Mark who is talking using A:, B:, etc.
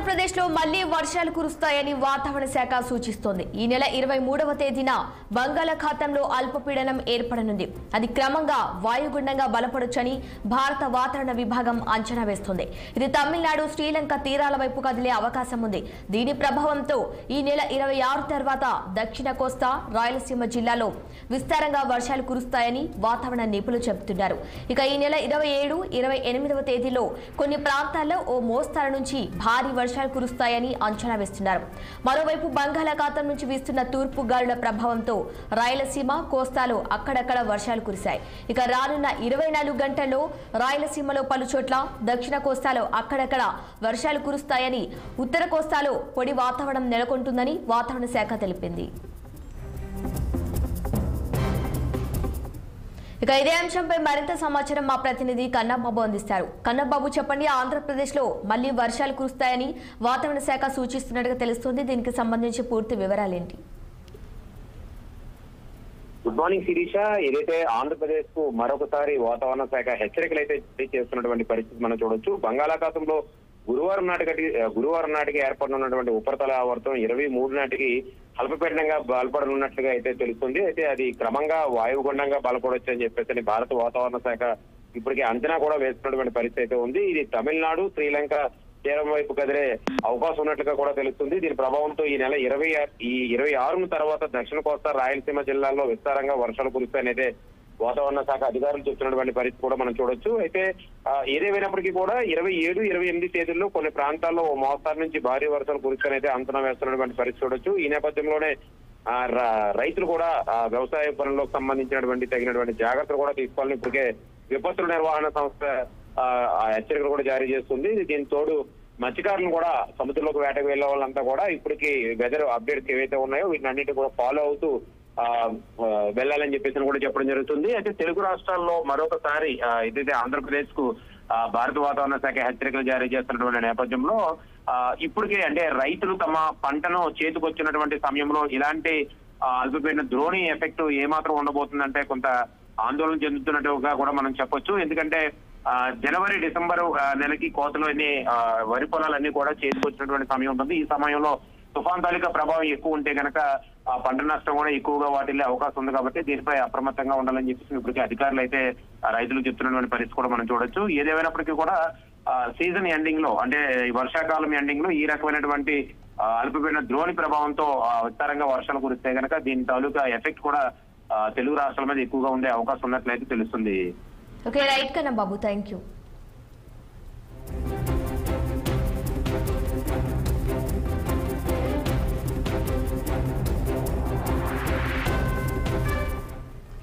A: ఆంధ్రప్రదేశ్ లో మళ్లీ వర్షాలు కురుస్తాయని వాతావరణ శాఖ సూచిస్తోంది ఈ నెల ఇరవై మూడవ తేదీన బంగాళాఖాతంలో అల్పపీడనం ఏర్పడనుంది అది క్రమంగా వాయుగుండంగా బలపడొచ్చని భారత వాతావరణ విభాగం అంచనా వేస్తోంది ఇది తమిళనాడు శ్రీలంక తీరాల వైపు కదిలే అవకాశం ఉంది దీని ప్రభావంతో ఈ నెల ఇరవై ఆరు తర్వాత దక్షిణ కోస్తా రాయలసీమ జిల్లాలో విస్తారంగా వర్షాలు కురుస్తాయని వాతావరణ నిపుణులు చెబుతున్నారు ఇక ఈ నెల ఇరవై ఏడు ఇరవై ఎనిమిదవ తేదీలో కొన్ని ప్రాంతాల్లో ఓ మోస్తారు నుంచి భారీ వర్షాలు కురుస్తాయని అంచనా వేస్తున్నారు మరోవైపు బంగాళాఖాతం నుంచి వీస్తున్న తూర్పు గాలుల ప్రభావంతో రాయలసీమ కోస్తాలో అక్కడక్కడ వర్షాలు కురిశాయి ఇక రానున్న ఇరవై నాలుగు గంటల్లో రాయలసీమలో పలు చోట్ల దక్షిణ కోస్తాలో అక్కడక్కడ వర్షాలు కురుస్తాయని ఉత్తర కోస్తాలో పొడి వాతావరణం నెలకొంటుందని వాతావరణ శాఖ తెలిపింది ఇక ఇదే అంశంపై మరింత సమాచారం మా ప్రతినిధి కన్నబాబు అందిస్తారు కన్నబాబు చెప్పండి ఆంధ్రప్రదేశ్ లో మళ్లీ వర్షాలు కురుస్తాయని వాతావరణ శాఖ సూచిస్తున్నట్టుగా తెలుస్తోంది దీనికి సంబంధించి పూర్తి వివరాలేంటి
B: గుడ్ మార్నింగ్ శిరీష ఏదైతే ఆంధ్రప్రదేశ్ కు మరొకసారి వాతావరణ శాఖ హెచ్చరికలు అయితే జారీ చేస్తున్నటువంటి పరిస్థితి మనం చూడొచ్చు బంగాళాఖాతంలో గురువారం నాటికి గురువారం నాటికి ఏర్పడనున్నటువంటి ఉపరితల ఆవర్తం ఇరవై మూడు నాటికి అల్పపీడనంగా బలపడనున్నట్లుగా అయితే తెలుస్తుంది అయితే అది క్రమంగా వాయుగుండంగా బలపడొచ్చు అని చెప్పేసి భారత వాతావరణ శాఖ ఇప్పటికే అంచనా కూడా వేస్తున్నటువంటి పరిస్థితి అయితే ఉంది ఇది తమిళనాడు శ్రీలంక తీరం వైపు కదిలే అవకాశం ఉన్నట్లుగా కూడా తెలుస్తుంది దీని ప్రభావంతో ఈ నెల ఇరవై ఈ ఇరవై ఆరు తర్వాత దక్షిణ కోస్తా రాయలసీమ జిల్లాల్లో విస్తారంగా వర్షాలు కురుస్తాయనైతే వాతావరణ శాఖ అధికారులు చెప్తున్నటువంటి పరిస్థితి కూడా మనం చూడొచ్చు అయితే ఆ, ఏదేమైనప్పటికీ కూడా ఇరవై ఏడు ఇరవై ఎనిమిది తేదీల్లో కొన్ని ప్రాంతాల్లో ఓ మోస్తారు నుంచి భారీ వర్షాలు కురుస్తాయనైతే అంచనా వేస్తున్నటువంటి పరిస్థితి చూడొచ్చు ఈ నేపథ్యంలోనే ఆ, ర- రైతులు కూడా ఆ, వ్యవసాయ పనులకు సంబంధించినటువంటి తగినటువంటి జాగ్రత్తలు కూడా తీసుకోవాలని ఇప్పటికే విపత్తుల నిర్వహణ సంస్థ ఆ, ఆ హెచ్చరికలు కూడా జారీ చేస్తుంది దీని తోడు మత్స్యకారులను కూడా సముద్రంలోకి వేటకు వెళ్లే వాళ్ళంతా కూడా ఇప్పటికీ వెదర్ అప్డేట్స్ ఏవైతే ఉన్నాయో వీటిని అన్నిటి కూడా ఫాలో అవుతూ ఆ, ఆ, వెళ్ళాలని చెప్పేసి కూడా చెప్పడం జరుగుతుంది అయితే తెలుగు రాష్ట్రాల్లో మరొకసారి ఆ, ఏదైతే ఆంధ్రప్రదేశ్ కు ఆ, భారత వాతావరణ శాఖ హెచ్చరికలు జారీ చేస్తున్నటువంటి నేపథ్యంలో ఆ, ఇప్పటికే అంటే రైతులు తమ పంటను చేతికొచ్చినటువంటి సమయంలో ఇలాంటి ఆ, అల్పపీడన ద్రోణి ఎఫెక్ట్ ఏమాత్రం ఉండబోతుందంటే కొంత ఆందోళన చెందుతున్నట్టుగా కూడా మనం చెప్పొచ్చు ఎందుకంటే ఆ, జనవరి డిసెంబర్ ఆ, నెలకి కోతలు అన్ని ఆ, వరి పొలాలన్నీ కూడా చేసుకొచ్చినటువంటి సమయం ఉంటుంది ఈ సమయంలో తుఫాన్ తాలూకా ప్రభావం ఎక్కువ ఉంటే కనుక ఆ పంట నష్టం కూడా ఎక్కువగా వాటిల్లే అవకాశం ఉంది కాబట్టి దీనిపై అప్రమత్తంగా ఉండాలని చెప్పేసి ఇప్పటికే అధికారులు అయితే ఆ, రైతులు చెప్తున్నటువంటి పరిస్థితి కూడా మనం చూడొచ్చు ఏదేమైనప్పటికీ కూడా సీజన్ ఎండింగ్ లో అంటే ఈ వర్షాకాలం ఎండింగ్ లో ఈ రకమైనటువంటి ఆ, అల్పపీడన ద్రోణి ప్రభావంతో ఆ, విస్తారంగా వర్షాలు కురిస్తే కనుక దీని తాలూకా ఎఫెక్ట్ కూడా ఆ, తెలుగు రాష్ట్రాల మీద ఎక్కువగా ఉండే అవకాశం ఉన్నట్లయితే తెలుస్తుంది
A: okay right Kannababu thank you